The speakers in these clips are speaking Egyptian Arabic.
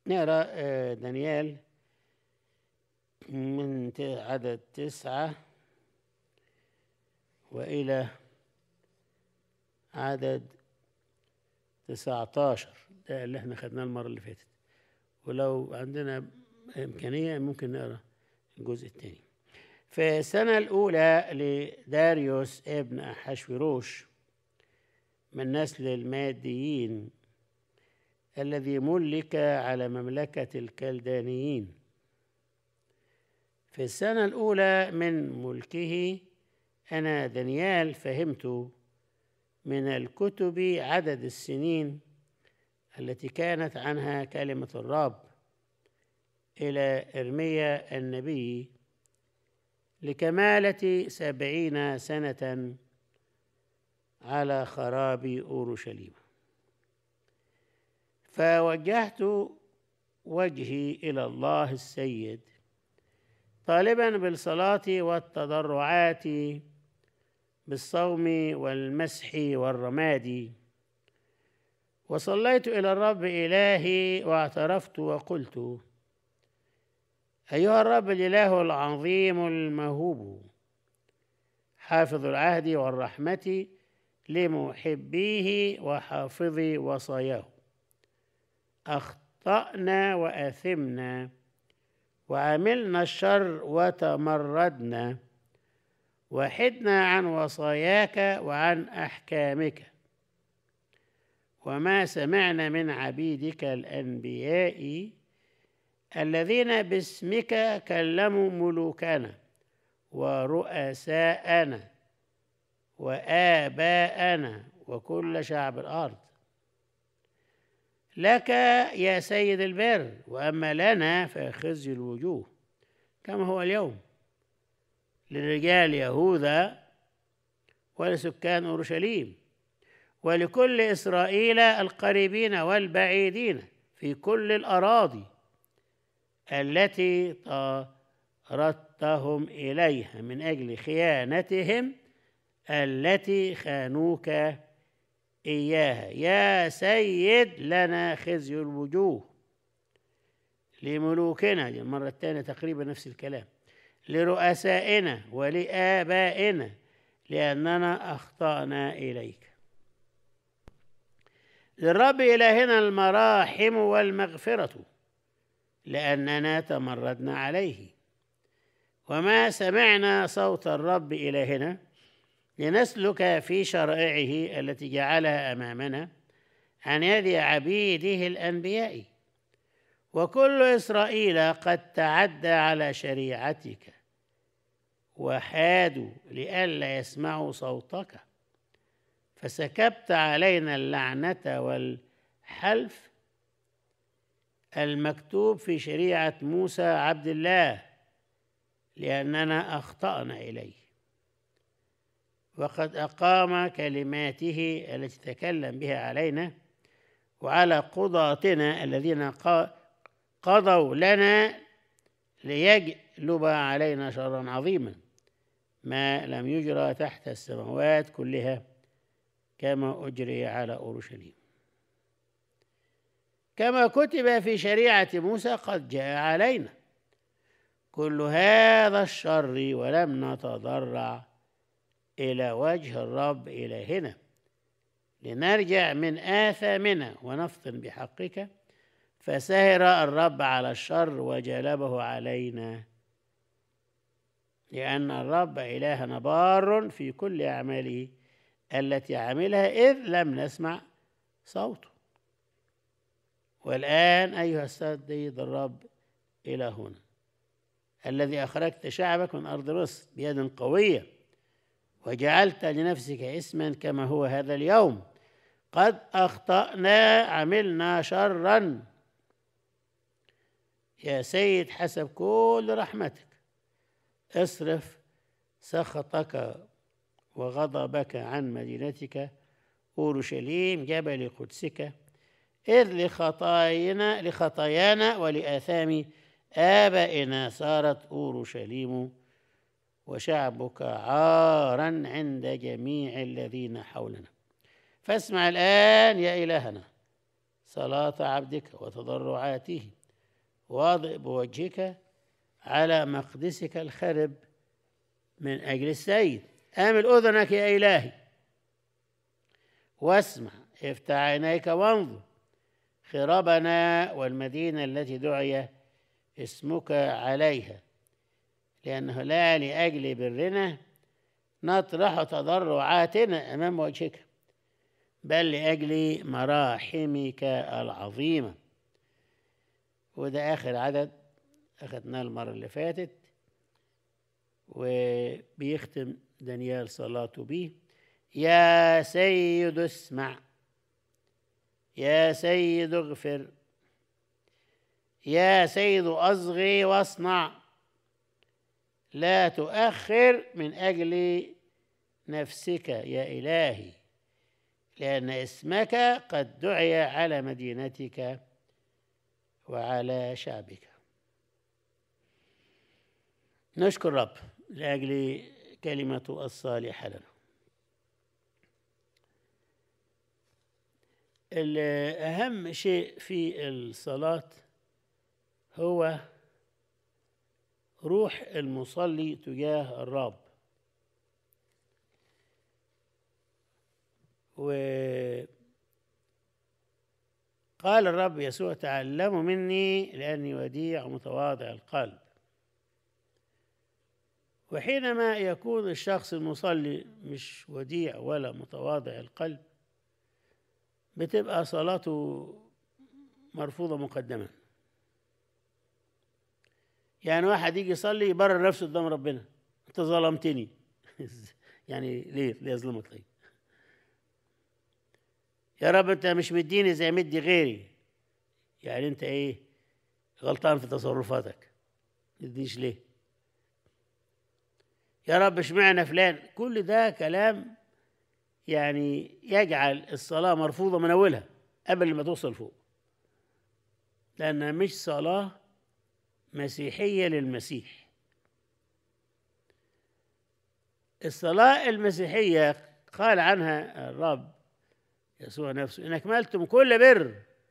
نقرا آه، دانيال من ت- عدد تسعة وإلى عدد تسعة عشر ده اللي احنا خدناه المرة اللي فاتت ولو عندنا إمكانية ممكن نقرا الجزء الثاني في السنة الأولى لداريوس ابن أحشوروش من نسل الماديين الذي ملك على مملكة الكلدانيين في السنة الأولى من ملكه أنا دانيال فهمت من الكتب عدد السنين التي كانت عنها كلمة الرب إلى إرميا النبي لكمالة سبعين سنة على خراب أورشليم فوجهت وجهي إلى الله السيد طالبا بالصلاة والتضرعات بالصوم والمسح والرماد وصليت إلى الرب إلهي واعترفت وقلت أيها الرب الإله العظيم الموهوب حافظ العهد والرحمة لمحبيه وحافظي وصاياه أخطأنا وآثمنا وعملنا الشر وتمردنا وحدنا عن وصاياك وعن أحكامك وما سمعنا من عبيدك الأنبياء الذين باسمك كلموا ملوكنا ورؤساءنا وآباءنا وكل شعب الأرض لك يا سيد البر وأما لنا فخزي الوجوه كما هو اليوم لرجال يهوذا ولسكان أورشليم ولكل إسرائيل القريبين والبعيدين في كل الأراضي التي طردتهم إليها من أجل خيانتهم التي خانوك إياها يا سيد لنا خزي الوجوه لملوكنا دي المرة الثانية تقريبا نفس الكلام لرؤسائنا ولآبائنا لأننا أخطأنا إليك للرب إلهنا المراحم والمغفرة لأننا تمردنا عليه وما سمعنا صوت الرب إلهنا لنسلك في شرائعه التي جعلها أمامنا عن يد عبيده الأنبياء وكل إسرائيل قد تعدى على شريعتك وحادوا لئلا يسمعوا صوتك فسكبت علينا اللعنة والحلف المكتوب في شريعة موسى عبد الله لأننا أخطأنا إليه وقد أقام كلماته التي تكلم بها علينا وعلى قضاتنا الذين قضوا لنا ليجلب علينا شرا عظيما ما لم يجرى تحت السماوات كلها كما أجري على أورشليم كما كتب في شريعة موسى قد جاء علينا كل هذا الشر ولم نتضرع إلى وجه الرب إلهنا لنرجع من آثامنا ونفطن بحقك فسهر الرب على الشر وجلبه علينا لأن الرب إلهنا بار في كل أعماله التي عملها إذ لم نسمع صوته والآن أيها السيد الرب إلهنا الذي أخرجت شعبك من أرض مصر بيد قوية وجعلت لنفسك اسما كما هو هذا اليوم قد أخطأنا عملنا شرا يا سيد حسب كل رحمتك اصرف سخطك وغضبك عن مدينتك أورشليم جبل قدسك إذ لخطايانا لخطايانا ولآثام آبائنا صارت أورشليم وشعبك عارا عند جميع الذين حولنا فاسمع الآن يا إلهنا صلاة عبدك وتضرعاته واضئ بوجهك على مقدسك الخرب من أجل السيد آمل أذنك يا إلهي واسمع افتح عينيك وانظر خرابنا والمدينة التي دعي اسمك عليها لأنه لا لأجل برنا نطرح تضرعاتنا أمام وجهك بل لأجل مراحمك العظيمة وده آخر عدد أخذناه المرة اللي فاتت وبيختم دانيال صلاته بيه يا سيد اسمع يا سيد اغفر يا سيد أصغي واصنع لا تؤخر من أجل نفسك يا إلهي لأن اسمك قد دعي على مدينتك وعلى شعبك نشكر رب لأجل كلمته الصالحة لنا أهم شيء في الصلاة هو روح المصلي تجاه الرب وقال الرب يسوع تعلموا مني لأني وديع متواضع القلب وحينما يكون الشخص المصلي مش وديع ولا متواضع القلب بتبقى صلاته مرفوضة مقدما يعني واحد يجي يصلي يبرر نفسه قدام ربنا انت ظلمتني يعني ليه ليه اظلمك طيب يا رب انت مش مديني زي مدي غيري يعني انت ايه غلطان في تصرفاتك تديش ليه يا رب اشمعنى فلان كل ده كلام يعني يجعل الصلاة مرفوضة من أولها قبل ما توصل فوق لأنها مش صلاة مسيحية للمسيح الصلاة المسيحية قال عنها الرب يسوع نفسه إن أكملتم كل بر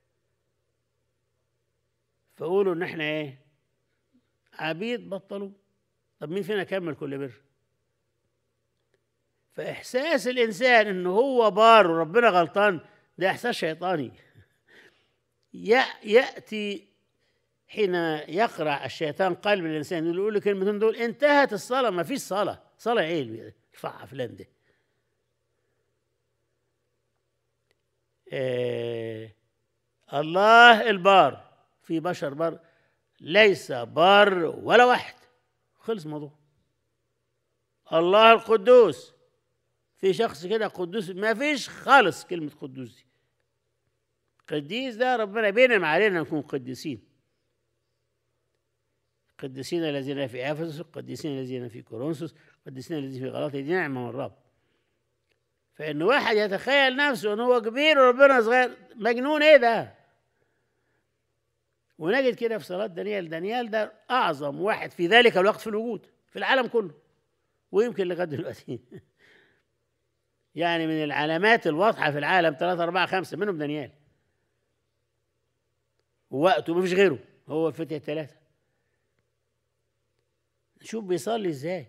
فقولوا إن إحنا إيه عبيد بطلوا طب مين فينا كمل كل بر فإحساس الإنسان إنه هو بار وربنا غلطان ده إحساس شيطاني يأتي حين يقرع الشيطان قلب الإنسان يقول له الكلمتين دول انتهت الصلاة ما فيش صلاة صلاة إيه ارفعها فلان ده إيه الله البار في بشر بار ليس بار ولا واحد خلص الموضوع الله القدوس في شخص كده قدوس ما فيش خالص كلمة قدوس دي قديس ده ربنا بينعم علينا نكون قديسين قديسين الذين في افسس قديسين الذين في كورنثوس قديسين الذين في غلاطيا دي نعمه من الرب فان واحد يتخيل نفسه ان هو كبير وربنا صغير مجنون ايه ده ونجد كده في صلاه دانيال دانيال ده اعظم واحد في ذلك الوقت في الوجود في العالم كله ويمكن لغايه دلوقتي يعني من العلامات الواضحه في العالم ثلاثة أربعة خمسة منهم دانيال ووقته ما فيش غيره هو الفتية الثلاثة شوف بيصلي ازاي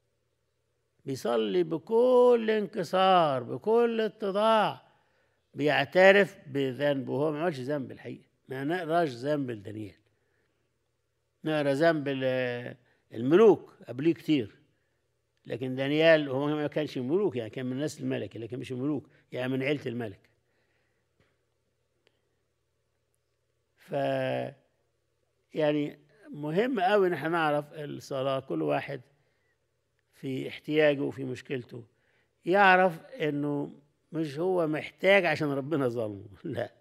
بيصلي بكل انكسار بكل اتضاع بيعترف بذنبه هو ما عملش ذنب الحقيقه ما نقراش ذنب لدانيال نقرا ذنب الملوك قبليه كتير لكن دانيال هو ما كانش ملوك يعني كان من نسل الملكي لكن مش ملوك يعني من عيله الملك ف يعني مهم قوي ان احنا نعرف الصلاه كل واحد في احتياجه وفي مشكلته يعرف انه مش هو محتاج عشان ربنا ظلمه لا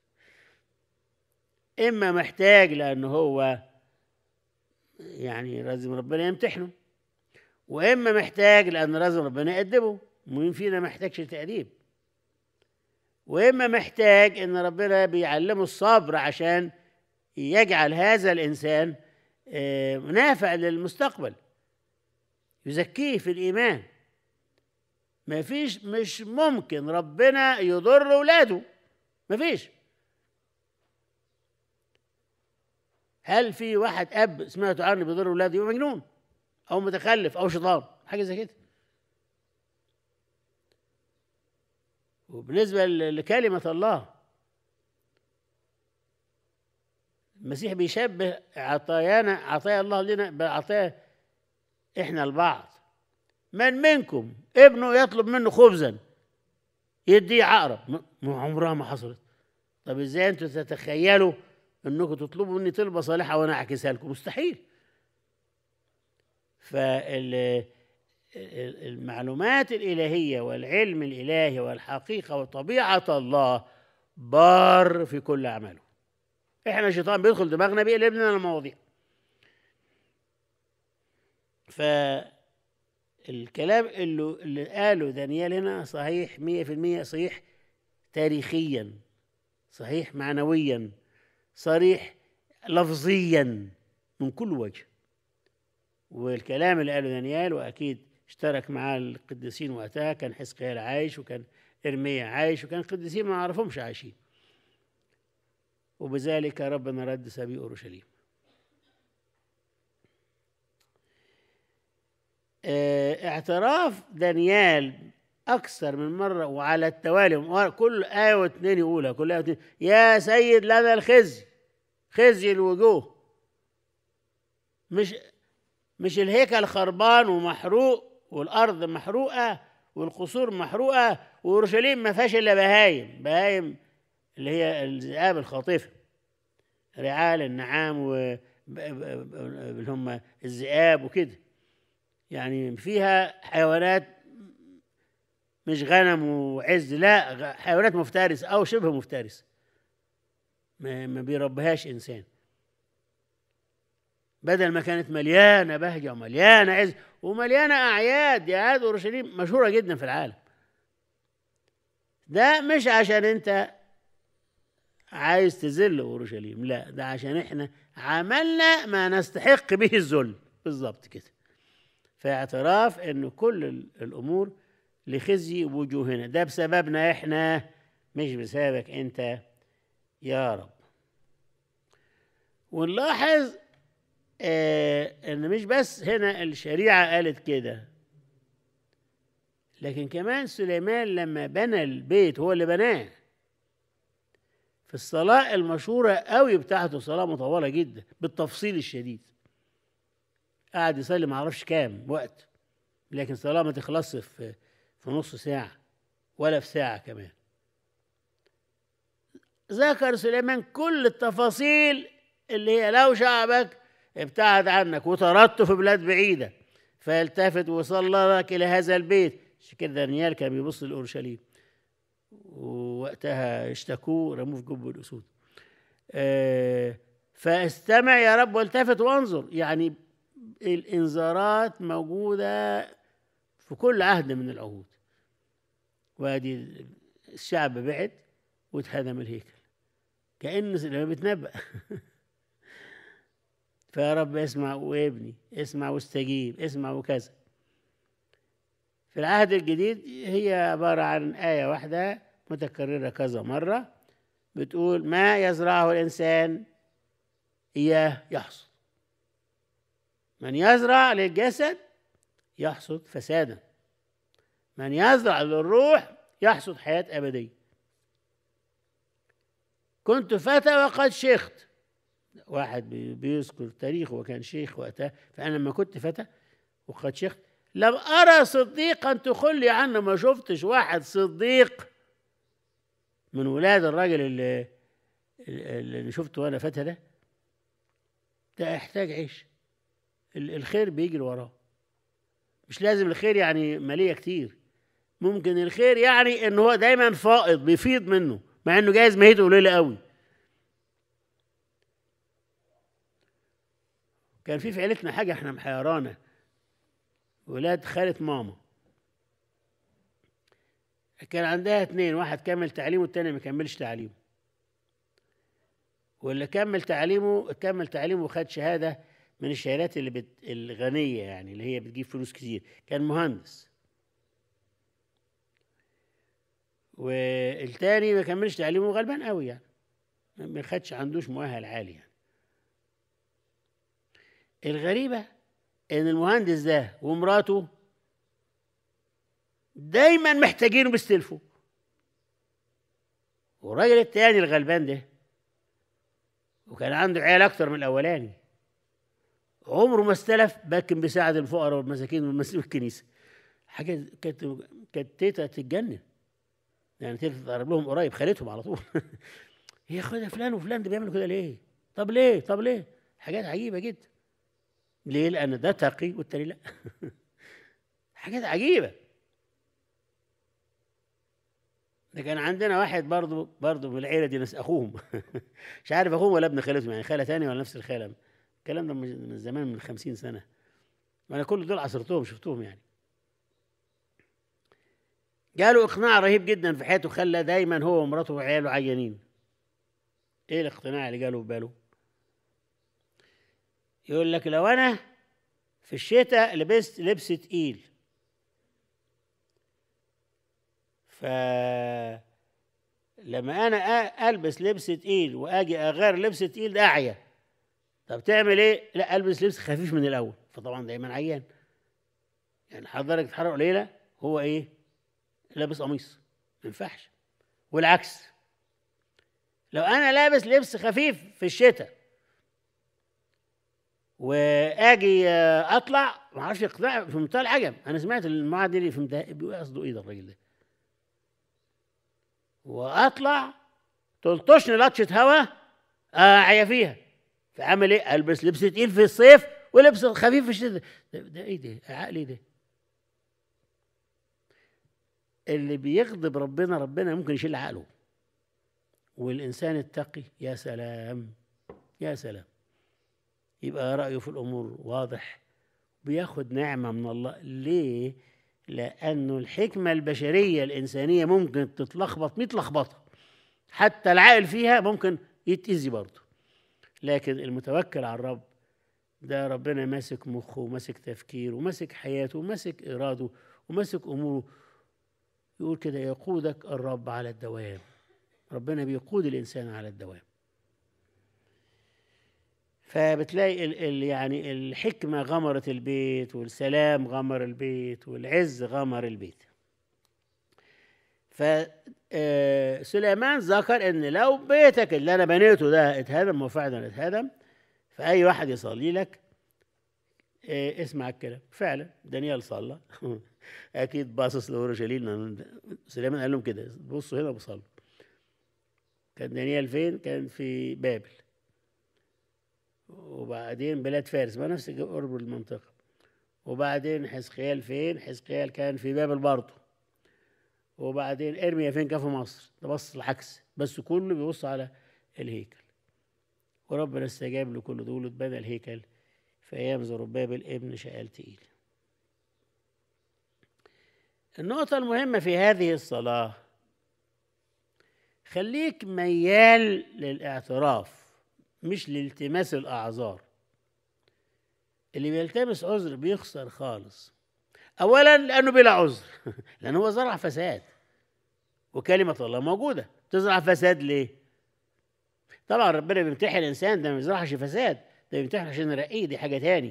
اما محتاج لانه هو يعني لازم ربنا يمتحنه واما محتاج لان لازم ربنا يأدبه مين فينا ما محتاجش تأديب واما محتاج ان ربنا بيعلمه الصبر عشان يجعل هذا الانسان نافع للمستقبل يزكيه في الايمان ما فيش مش ممكن ربنا يضر اولاده ما فيش هل في واحد اب سمعت عنه بيضر اولاده يبقى مجنون او متخلف او شيطان حاجه زي كده وبالنسبه ل- لكلمه الله المسيح بيشبه عطايانا عطايا الله لنا بعطايا احنا البعض من منكم ابنه يطلب منه خبزا يديه عقرب م- ما عمرها ما حصلت طب ازاي انتوا تتخيلوا انكم تطلبوا مني طلبه صالحه وانا اعكسها لكم مستحيل فالمعلومات الالهيه والعلم الالهي والحقيقه وطبيعه الله بار في كل اعماله احنا الشيطان بيدخل دماغنا بيقلب لنا المواضيع فالكلام اللي, اللي قاله دانيال هنا صحيح مية في المية صحيح تاريخيا صحيح معنويا صريح لفظيا من كل وجه والكلام اللي قاله دانيال واكيد اشترك معاه القديسين وقتها كان حزقيال عايش وكان ارميا عايش وكان قديسين ما نعرفهمش عايشين وبذلك ربنا رد سبي اورشليم اه اعتراف دانيال اكثر من مره وعلى التوالي كل ايه واثنين يقولها كل ايه واثنين يا سيد لنا الخزي خزي الوجوه مش مش الهيكل خربان ومحروق والارض محروقه والقصور محروقه واورشليم ما فيهاش الا بهايم بهايم اللي هي الذئاب الخاطفه رعال النعام و اللي هم الذئاب وكده يعني فيها حيوانات مش غنم وعز لا حيوانات مفترسه او شبه مفترسه ما, ما بيربيهاش انسان بدل ما كانت مليانه بهجه ومليانه عز ومليانه اعياد اعياد اورشليم مشهوره جدا في العالم ده مش عشان انت عايز تذل اورشليم لا ده عشان احنا عملنا ما نستحق به الذل بالظبط كده فاعتراف ان كل الامور لخزي وجوهنا ده بسببنا احنا مش بسببك انت يا رب ونلاحظ آه ان مش بس هنا الشريعه قالت كده لكن كمان سليمان لما بنى البيت هو اللي بناه في الصلاة المشهورة قوي بتاعته صلاة مطولة جدا بالتفصيل الشديد قعد يصلي ما اعرفش كام وقت لكن صلاة ما تخلصش في في نص ساعة ولا في ساعة كمان ذكر سليمان كل التفاصيل اللي هي لو شعبك ابتعد عنك وطردته في بلاد بعيدة فيلتفت وصلى لك إلى هذا البيت عشان كده دانيال كان بيبص لأورشليم ووقتها اشتكوه رموه في جب الأسود آه فاستمع يا رب والتفت وانظر يعني الإنذارات موجودة في كل عهد من العهود وادي الشعب بعد واتهدم الهيكل كأنه لما بيتنبأ فيا رب اسمع وابني اسمع واستجيب اسمع وكذا في العهد الجديد هي عبارة عن آية واحدة متكررة كذا مرة بتقول ما يزرعه الإنسان إياه يحصد من يزرع للجسد يحصد فسادا من يزرع للروح يحصد حياة أبدية كنت فتى وقد شيخت واحد بيذكر تاريخه وكان شيخ وقتها فأنا لما كنت فتى وقد شيخت لم أرى صديقا تخلي عنه ما شفتش واحد صديق من ولاد الراجل اللي اللي شفته وأنا فتى ده ده يحتاج عيش الخير بيجري وراه مش لازم الخير يعني مالية كتير ممكن الخير يعني ان هو دايما فائض بيفيض منه مع انه جايز ماهيته قليله قوي كان في في عيلتنا حاجه احنا محيرانا ولاد خالة ماما كان عندها اتنين واحد كمل تعليمه والتاني ما كملش تعليمه واللي كمل تعليمه كمل تعليمه وخد شهاده من الشهادات اللي بت... الغنيه يعني اللي هي بتجيب فلوس كتير كان مهندس والتاني ما كملش تعليمه غلبان قوي يعني ما خدش عندوش مؤهل عالي يعني الغريبة إن المهندس ده ومراته دايما محتاجينه بيستلفوا والراجل التاني الغلبان ده وكان عنده عيال أكتر من الأولاني عمره ما استلف لكن بيساعد الفقراء والمساكين والمسؤول الكنيسة حاجة كانت كانت تيتا تتجنن يعني تيتا تقرب لهم قريب خالتهم على طول هي خدها فلان وفلان ده بيعملوا كده ليه؟ طب ليه؟ طب ليه؟ حاجات عجيبة جدا ليه؟ لأن ده تقي والتاني لا حاجات عجيبة ده كان عندنا واحد برضه برضه من العيلة دي ناس أخوهم مش عارف أخوهم ولا ابن خالتهم يعني خالة تانية ولا نفس الخالة الكلام ده من من زمان من خمسين سنة وأنا كل دول عصرتهم شفتهم يعني جاله إقناع رهيب جدا في حياته خلى دايما هو ومراته وعياله عيانين إيه الاقتناع اللي جاله في باله؟ يقول لك لو أنا في الشتاء لبست لبس تقيل ف لما انا أ- البس لبس تقيل واجي اغير لبس تقيل ده اعيا طب تعمل ايه لا البس لبس خفيف من الاول فطبعا دايما عيان يعني حضرتك درجه حراره قليله هو ايه لابس قميص ما ينفعش والعكس لو انا لابس لبس خفيف في الشتاء واجي آه، اطلع ما اعرفش اقناع في منتهى العجب انا سمعت المعاد دي في منتهى بيقول قصده ايه ده الراجل ده واطلع تلطشني لطشه هوا اعيا فيها فاعمل ايه البس لبس تقيل في الصيف ولبس خفيف في الشتاء ده, ده ايه ده عقل ايه ده اللي بيغضب ربنا ربنا ممكن يشيل عقله والانسان التقي يا سلام يا سلام يبقى رايه في الامور واضح بياخد نعمه من الله ليه لانه الحكمه البشريه الانسانيه ممكن تتلخبط 100 لخبطه حتى العاقل فيها ممكن يتاذي برضه لكن المتوكل على الرب ده ربنا ماسك مخه وماسك تفكيره وماسك حياته وماسك اراده وماسك اموره يقول كده يقودك الرب على الدوام ربنا بيقود الانسان على الدوام فبتلاقي ال ال يعني الحكمة غمرت البيت والسلام غمر البيت والعز غمر البيت فسليمان ذكر ان لو بيتك اللي انا بنيته ده اتهدم وفعلا اتهدم فاي واحد يصلي لك آه، اسمع الكلام فعلا دانيال صلى اكيد باصص لاورشليم سليمان قال لهم كده بصوا هنا بصلوا كان دانيال فين كان في بابل وبعدين بلاد فارس ما نفس قرب المنطقة وبعدين حزقيال فين حزقيال كان في بابل برضه وبعدين ارميا فين كان في مصر ده بص العكس بس كله بيبص على الهيكل وربنا استجاب لكل دول اتبنى الهيكل في ايام زربابل ابن شالتيل النقطة المهمة في هذه الصلاة خليك ميال للاعتراف مش لالتماس الأعذار اللي بيلتمس عذر بيخسر خالص أولا لأنه بلا عذر لأنه هو زرع فساد وكلمة الله موجودة تزرع فساد ليه؟ طبعا ربنا بيمتحن الإنسان ده ما بيزرعش فساد ده بيمتحن عشان يرقيه دي حاجة تاني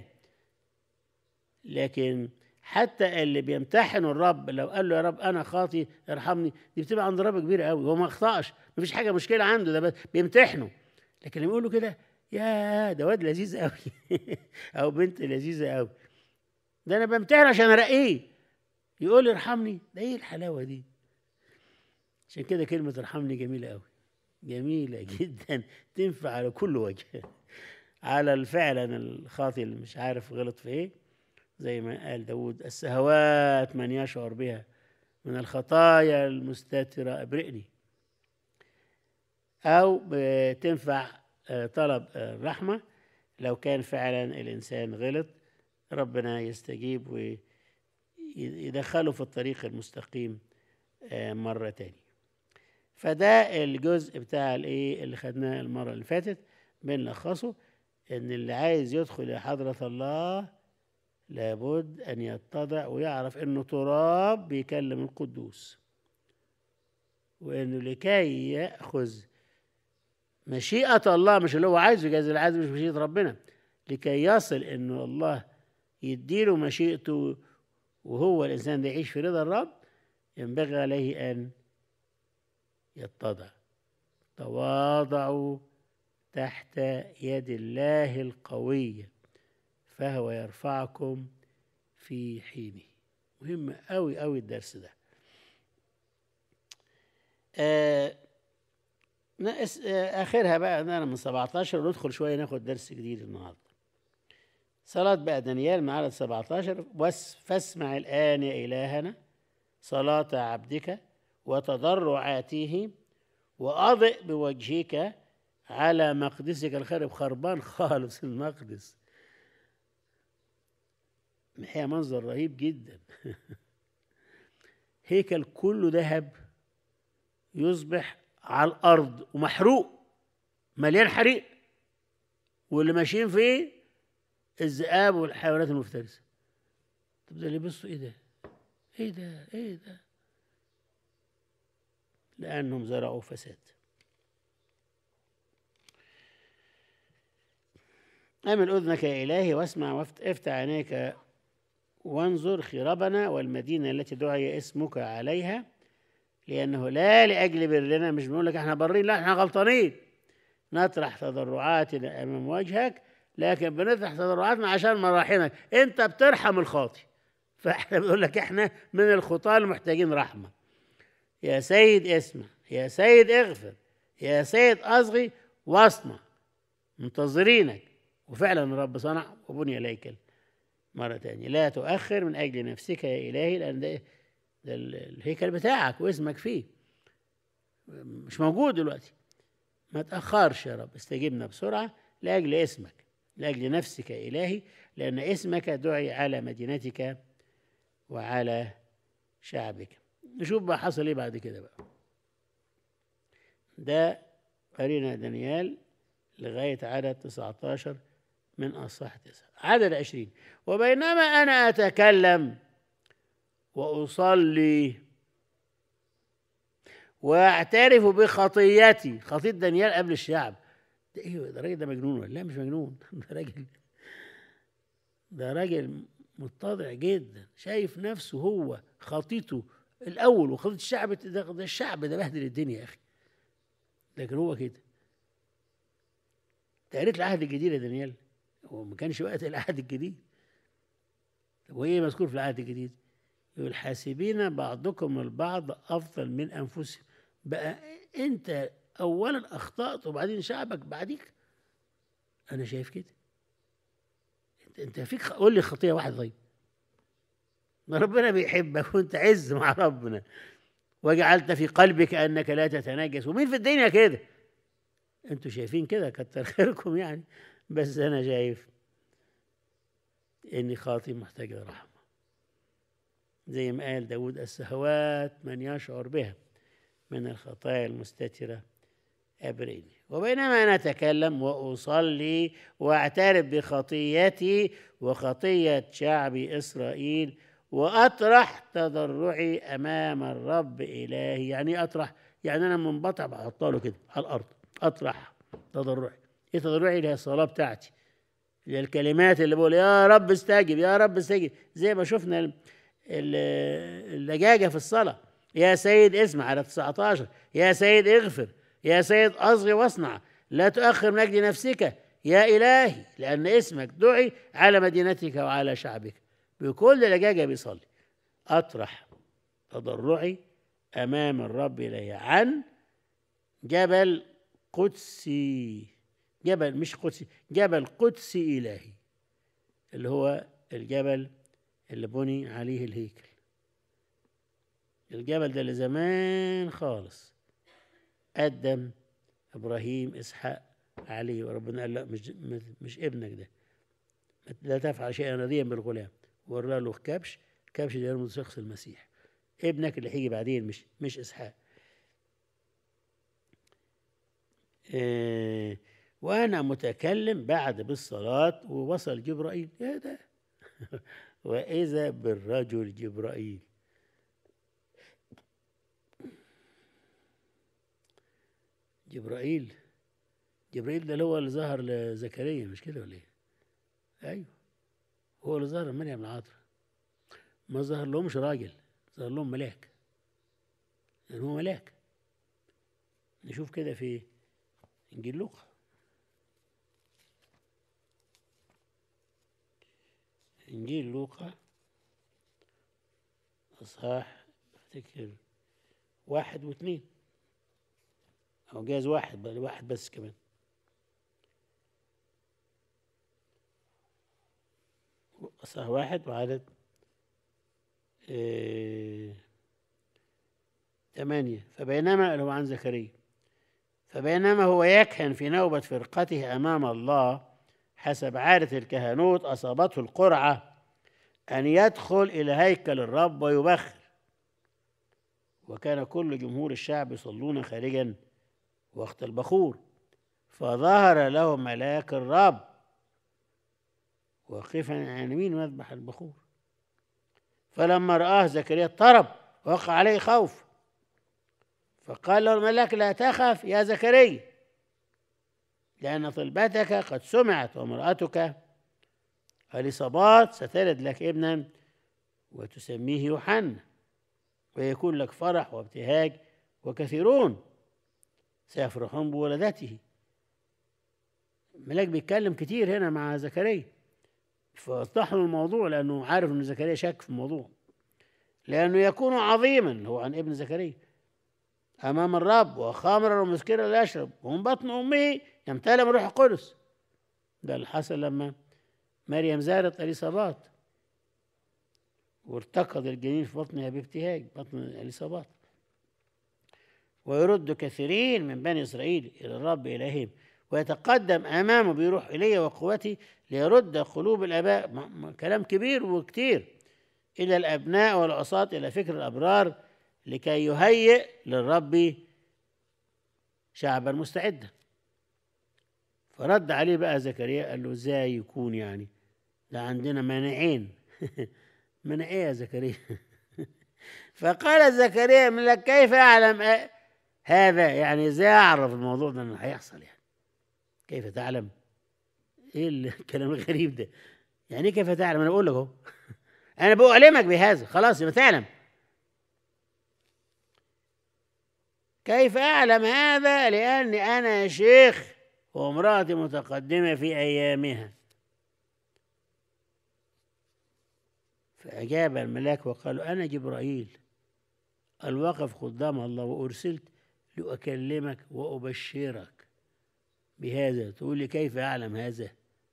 لكن حتى اللي بيمتحن الرب لو قال له يا رب انا خاطي ارحمني دي بتبقى عند الرب كبيره قوي هو ما اخطاش مفيش حاجه مشكله عنده ده بس بيمتحنه لكن لما يقولوا كده يا ده واد لذيذ قوي او بنت لذيذه قوي ده انا بمتحن عشان ارقيه يقول لي ارحمني ده ايه الحلاوه دي عشان كده كلمه ارحمني جميله قوي جميله جدا تنفع على كل وجه على فعلا الخاطي اللي مش عارف غلط في ايه زي ما قال داود السهوات من يشعر بها من الخطايا المستترة أبرئني أو تنفع طلب الرحمة لو كان فعلا الإنسان غلط ربنا يستجيب ويدخله في الطريق المستقيم مرة تاني فده الجزء بتاع الايه اللي خدناه المرة اللي فاتت بنلخصه ان اللي عايز يدخل الى حضرة الله لابد ان يتضع ويعرف انه تراب بيكلم القدوس وانه لكي ياخذ مشيئه الله مش اللي هو عايزه جايز اللي عايزه مش مشيئه ربنا لكي يصل انه الله يديله مشيئته وهو الانسان ده يعيش في رضا الرب ينبغي عليه ان يتضع تواضعوا تحت يد الله القوية فهو يرفعكم في حينه مهم أوي أوي الدرس ده آه ناقص آه آخرها بقى أنا من 17 وندخل شوية ناخد درس جديد النهاردة صلاة بقى دانيال من عدد 17 بس فاسمع الآن يا إلهنا صلاة عبدك وتضرعاته وأضئ بوجهك على مقدسك الخرب خربان خالص المقدس الحقيقة منظر رهيب جدا هيكل كله ذهب يصبح على الأرض ومحروق مليان حريق واللي ماشيين فيه الذئاب والحيوانات المفترسة طب ده اللي بصوا ايه ده ايه ده ايه ده لأنهم زرعوا فساد أمل أذنك يا إلهي واسمع وافتح عينيك وانظر خربنا والمدينة التي دعي اسمك عليها لأنه لا لأجل برنا مش بنقول لك احنا برين لا احنا غلطانين نطرح تضرعاتنا أمام وجهك لكن بنطرح تضرعاتنا عشان مراحمك أنت بترحم الخاطي فاحنا بنقول لك احنا من الخطاة المحتاجين رحمة يا سيد اسمع يا سيد اغفر يا سيد أصغي واصنع منتظرينك وفعلا الرب صنع وبني الهيكل مرة تانية لا تؤخر من أجل نفسك يا إلهي لأن ده, ده الهيكل بتاعك واسمك فيه مش موجود دلوقتي ما تأخرش يا رب استجبنا بسرعة لأجل اسمك لأجل نفسك يا إلهي لأن اسمك دعي على مدينتك وعلى شعبك نشوف بقى حصل ايه بعد كده بقى ده قرينا دانيال لغاية عدد 19 من أصح تسعة عدد عشرين وبينما أنا أتكلم وأصلي وأعترف بخطيتي خطية دانيال قبل الشعب ده إيه ده راجل ده مجنون ولا لا مش مجنون ده راجل ده راجل متضع جدا شايف نفسه هو خطيته الأول وخطية الشعب ده, ده الشعب ده بهدل الدنيا يا أخي لكن هو كده قريت العهد الجديد يا دانيال هو ما كانش وقت العهد الجديد طب وايه مذكور في العهد الجديد يقول حاسبين بعضكم البعض افضل من انفسهم بقى انت اولا اخطات وبعدين شعبك بعديك انا شايف كده انت انت فيك قول لي خطيه واحده طيب ما ربنا بيحبك وانت عز مع ربنا وجعلت في قلبك انك لا تتنجس ومين في الدنيا كده انتوا شايفين كده كتر خيركم يعني بس انا شايف اني خاطي محتاج لرحمه زي ما قال داود السهوات من يشعر بها من الخطايا المستترة أبرئني وبينما أنا أتكلم وأصلي وأعترف بخطيتي وخطية شعب إسرائيل وأطرح تضرعي أمام الرب إلهي يعني أطرح يعني أنا منبطع بحطها له كده على الأرض أطرح تضرعي إيه تضرعي اللي هي الصلاة بتاعتي اللي هي الكلمات اللي بقول يا رب استجب يا رب استجب زي ما شفنا ال- ال- اللجاجة في الصلاة يا سيد اسمع على 19 يا سيد اغفر يا سيد أصغي واصنع لا تؤخر من أجل نفسك يا إلهي لأن اسمك دعي على مدينتك وعلى شعبك بكل لجاجة بيصلي أطرح تضرعي أمام الرب إلي عن جبل قدسي جبل مش قدسي جبل قدسي إلهي اللي هو الجبل اللي بني عليه الهيكل الجبل ده اللي زمان خالص قدم ابراهيم اسحاق عليه وربنا قال لا مش مش ابنك ده لا تفعل شيئا رضيا بالغلام ورى له كبش الكبش ده يرمز شخص المسيح ابنك اللي هيجي بعدين مش مش اسحاق آه وانا متكلم بعد بالصلاه ووصل جبرائيل ايه ده واذا بالرجل جبرائيل جبرائيل جبرائيل ده اللي هو اللي ظهر لزكريا مش كده ولا ايه؟ ايوه هو اللي ظهر مريم العذراء ما ظهر لهمش راجل ظهر لهم ملاك لان هو ملاك نشوف كده في انجيل لوقا انجيل لوقا اصحاح افتكر واحد واثنين او جاز واحد بل واحد بس كمان اصحاح واحد وعدد آه، ثمانية فبينما اللي هو عن زكريا فبينما هو يكهن في نوبة فرقته أمام الله حسب عادة الكهنوت أصابته القرعة أن يدخل إلى هيكل الرب ويبخر وكان كل جمهور الشعب يصلون خارجا وقت البخور فظهر له ملاك الرب واقفا عن يمين مذبح البخور فلما رآه زكريا اضطرب وقع عليه خوف فقال له الملاك لا تخف يا زكريا لأن طلبتك قد سمعت وامرأتك اليصابات ستلد لك ابنا وتسميه يوحنا ويكون لك فرح وابتهاج وكثيرون سيفرحون بولدته الملاك بيتكلم كتير هنا مع زكريا فوضح له الموضوع لأنه عارف أن زكريا شك في الموضوع لأنه يكون عظيما هو عن ابن زكريا أمام الرب وخامرا ومسكرا لا يشرب ومن بطن أمه يمتلئ من روح القدس ده اللي حصل لما مريم زارت اليصابات وارتقد الجنين في بطنها بابتهاج بطن اليصابات ويرد كثيرين من بني اسرائيل الى الرب الههم ويتقدم امامه بروح ايليا وقوته ليرد قلوب الاباء م- م- كلام كبير وكتير الى الابناء والعصاة الى فكر الابرار لكي يهيئ للرب شعبا مستعدا فرد عليه بقى زكريا قال له ازاي يكون يعني ده عندنا مانعين منع ايه يا زكريا فقال زكريا من لك كيف اعلم أ- هذا يعني ازاي اعرف الموضوع ده انه هيحصل يعني كيف تعلم ايه الكلام الغريب ده يعني إيه كيف تعلم انا بقول لك اهو انا بأعلمك بهذا خلاص يبقى تعلم كيف اعلم هذا لاني انا شيخ وامرأتي متقدمة في ايامها فأجاب الملاك وقال أنا جبرائيل الواقف قدام الله وأرسلت لأكلمك وأبشرك بهذا تقول لي كيف أعلم هذا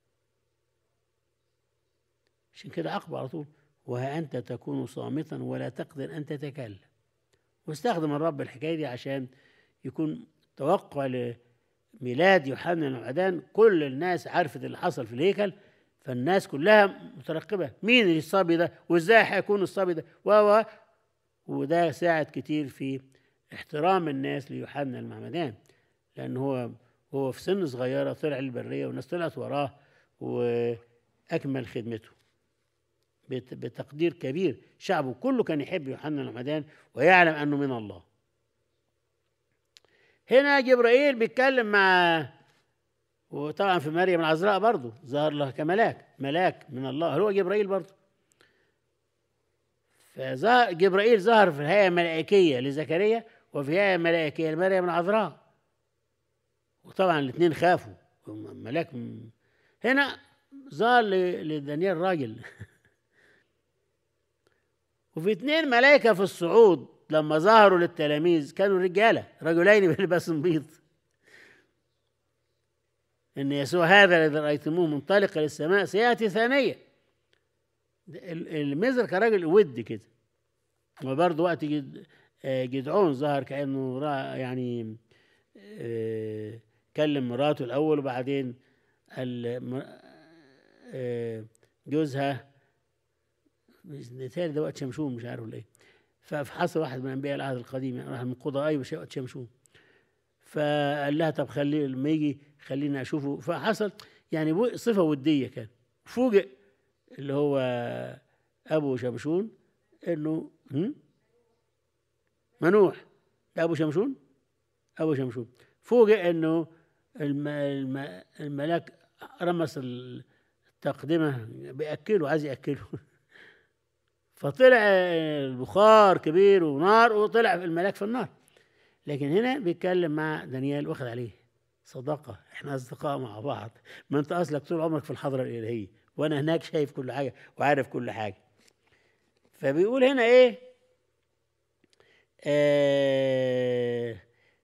عشان كده عقب على طول وها أنت تكون صامتا ولا تقدر أن تتكلم واستخدم الرب الحكاية دي عشان يكون توقع لميلاد يوحنا المعدان كل الناس عرفت اللي حصل في الهيكل فالناس كلها مترقبة مين الصبي ده وازاي هيكون الصبي ده و و وده ساعد كتير في احترام الناس ليوحنا المعمدان لأن هو هو في سن صغيرة طلع البرية والناس طلعت وراه وأكمل خدمته بت- بتقدير كبير شعبه كله كان يحب يوحنا المعمدان ويعلم أنه من الله هنا جبرائيل بيتكلم مع وطبعا في مريم العذراء برضه ظهر لها كملاك ملاك من الله هو جبرائيل برضه فظهر جبرائيل ظهر في الهيئة الملائكية لزكريا وفي هيئة ملائكية لمريم العذراء وطبعا الاثنين خافوا هم ملاك م- هنا ظهر ل- لدانيال راجل وفي اثنين ملائكة في الصعود لما ظهروا للتلاميذ كانوا رجالة رجلين بلباس بيض ان يسوع هذا الذي رايتموه منطلقا للسماء سياتي ثانيا ده ال- المزر كان راجل ود كده وبرضه وقت جد آه، جدعون ظهر كانه را يعني آه، كلم مراته الاول وبعدين ال- م- آه، جوزها نتهيألي ده وقت شمشون مش عارف ولا ايه فحصل واحد من انبياء العهد القديم يعني واحد من قضاء ايوه شيء وقت شمشون فقال لها طب خلي لما يجي خليني اشوفه فحصل يعني بو- صفه وديه كان فوجئ اللي هو ابو شمشون انه هم؟ منوح ده ابو شمشون ابو شمشون فوجئ انه الم... الم... الملاك رمس ال- تقدمه بيأكله عايز يأكله فطلع البخار كبير ونار وطلع الملاك في النار لكن هنا بيتكلم مع دانيال واخد عليه صداقة احنا أصدقاء مع بعض ما أنت أصلك طول عمرك في الحضرة الإلهية وأنا هناك شايف كل حاجة وعارف كل حاجة فبيقول هنا إيه آه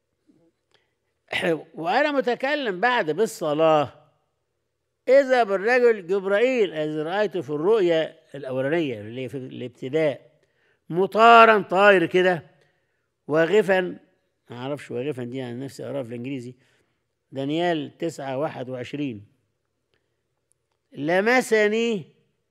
وأنا متكلم بعد بالصلاة إذا بالرجل جبرائيل الذي رأيته في الرؤيا الأولانية اللي هي في الابتداء مطارا طاير كده واغفا ما أعرفش واغفا دي عن نفسي أقراها في الإنجليزي دانيال تسعة واحد وعشرين لمسني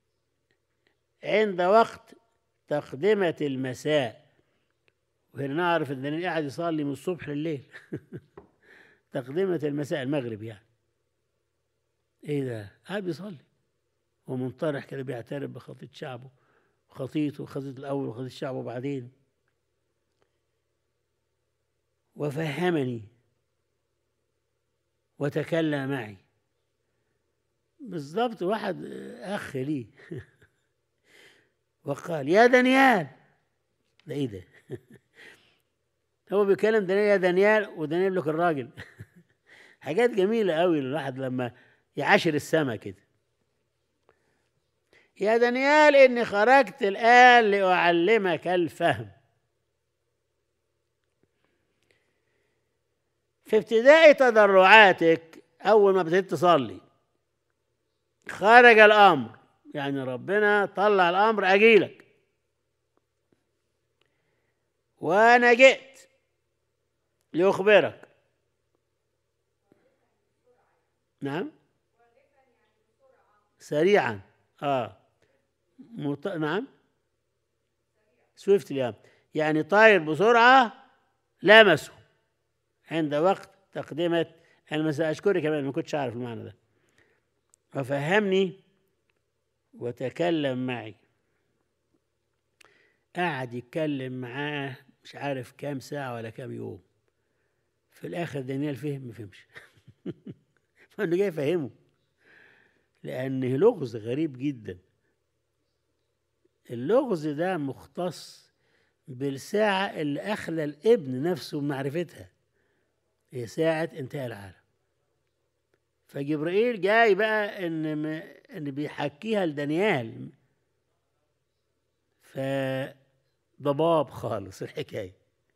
عند وقت تقدمة المساء وهنا نعرف ان دانيال قاعد يصلي من الصبح لليل تقدمة المساء المغرب يعني ايه ده قاعد بيصلي ومنطرح كده بيعترف بخطية شعبه خطيته خطية الأول وخطية شعبه بعدين وفهمني وتكلم معي بالضبط واحد أخ لي وقال يا دانيال ده ايه ده هو بيكلم دانيال يا دانيال ودانيال لك الراجل حاجات جميلة قوي الواحد لما يعاشر السما كده يا دانيال إني خرجت الآن لأعلمك الفهم في ابتداء تضرعاتك أول ما ابتديت تصلي خرج الأمر يعني ربنا طلع الأمر أجيلك وأنا جئت لأخبرك نعم سريعا اه مط... نعم سويفت اليوم يعني طاير بسرعة لمسه عند وقت تقدمة المساء أشكرك كمان ما كنتش أعرف المعنى ده وفهمني وتكلم معي قعد يتكلم معاه مش عارف كام ساعة ولا كام يوم في الآخر دانيال فهم ما فهمش فأنا جاي أفهمه لأنه لغز غريب جدا اللغز ده مختص بالساعة اللي أخلى الابن نفسه بمعرفتها هي ساعة انتهاء العالم فجبرائيل جاي بقى ان ان بيحكيها لدانيال فضباب خالص الحكايه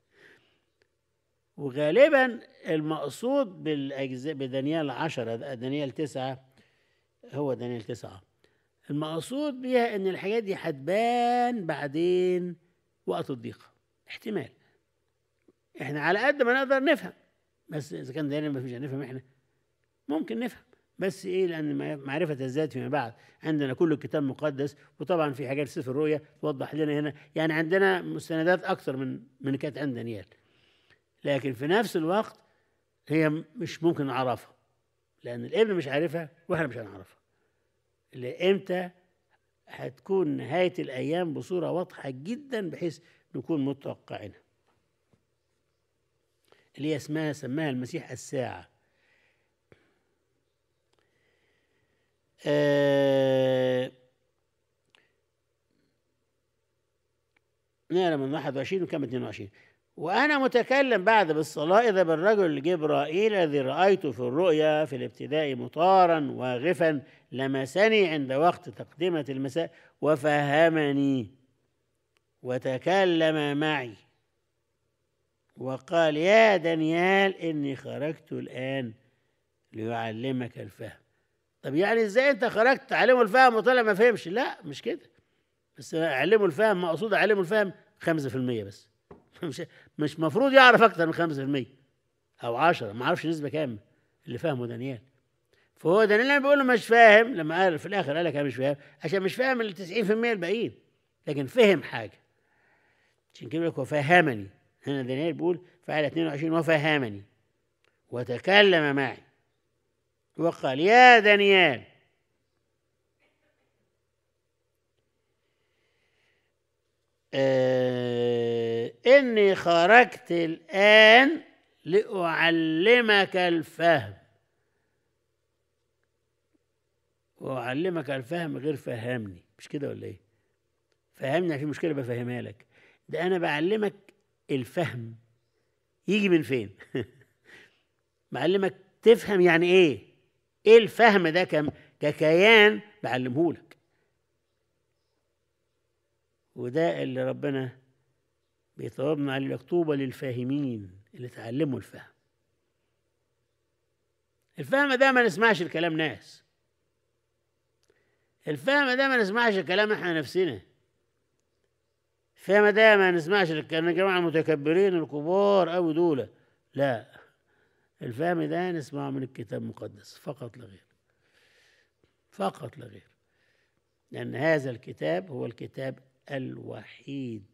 وغالبا المقصود بالاجزاء بدانيال عشرة دانيال تسعة هو دانيال تسعة المقصود بيها ان الحاجات دي هتبان بعدين وقت الضيقه احتمال احنا على قد ما نقدر نفهم بس اذا كان دانيال ما فيش نفهم احنا ممكن نفهم بس ايه لان معرفه الذات فيما بعد عندنا كل الكتاب مقدس وطبعا في حاجات سفر الرؤيا توضح لنا هنا يعني عندنا مستندات اكثر من من كانت عند دانيال لكن في نفس الوقت هي مش ممكن نعرفها لان الابن مش عارفها واحنا مش هنعرفها اللي امتى هتكون نهايه الايام بصوره واضحه جدا بحيث نكون متوقعينها اللي هي اسمها سماها المسيح الساعه آه نقرا من 21 وكم 22 وأنا متكلم بعد بالصلاة إذا بالرجل جبرائيل الذي رأيته في الرؤيا في الابتداء مطارا واغفا لمسني عند وقت تقدمة المساء وفهمني وتكلم معي وقال يا دانيال إني خرجت الآن ليعلمك الفهم طب يعني ازاي انت خرجت تعلمه الفهم وطلع ما فهمش لا مش كده بس علمه الفهم مقصود علمه الفهم 5% بس مش مش مفروض يعرف اكتر من 5% او 10 ما اعرفش نسبه كام اللي فهمه دانيال فهو دانيال لما بيقول له مش فاهم لما قال في الاخر قال لك انا مش فاهم عشان مش فاهم ال 90% الباقيين لكن فهم حاجه عشان كده لك وفهمني هنا دانيال بيقول في آية 22 وفهمني وتكلم معي وقال يا دانيال آه إني خرجت الآن لأعلمك الفهم واعلمك الفهم غير فهمني مش كده ولا ايه فهمني في مشكله بفهمها لك ده انا بعلمك الفهم يجي من فين بعلمك تفهم يعني ايه ايه الفهم ده كم ككيان بعلمه لك وده اللي ربنا بيطلبنا عليه طوبى للفاهمين اللي تعلموا الفهم الفهم ده ما نسمعش الكلام ناس الفهم ده ما نسمعش الكلام احنا نفسنا الفهم ده ما نسمعش الكلام الجماعة المتكبرين الكبار أوي دول لا الفهم ده نسمعه من الكتاب المقدس فقط لا غير فقط لا غير لأن هذا الكتاب هو الكتاب الوحيد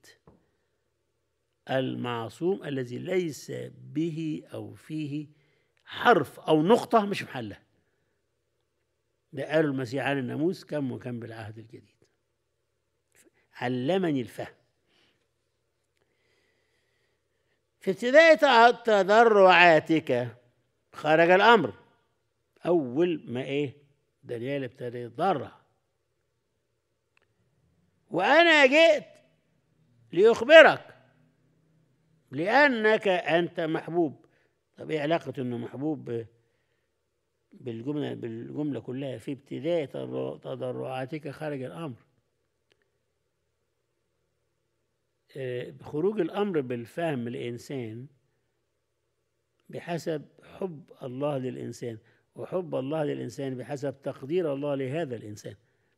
المعصوم الذي ليس به أو فيه حرف أو نقطة مش محلها ده قالوا المسيح عن الناموس كم وكم بالعهد الجديد علمني الفهم في ابتداء تضرعاتك خرج الأمر أول ما إيه دانيال ابتدى يتضرع وأنا جئت لأخبرك لأنك أنت محبوب طب إيه علاقة إنه محبوب بالجملة بالجملة كلها في ابتداء تضرعاتك خرج الأمر خروج الأمر بالفهم الإنسان بحسب حب الله للإنسان وحب الله للإنسان بحسب تقدير الله لهذا الإنسان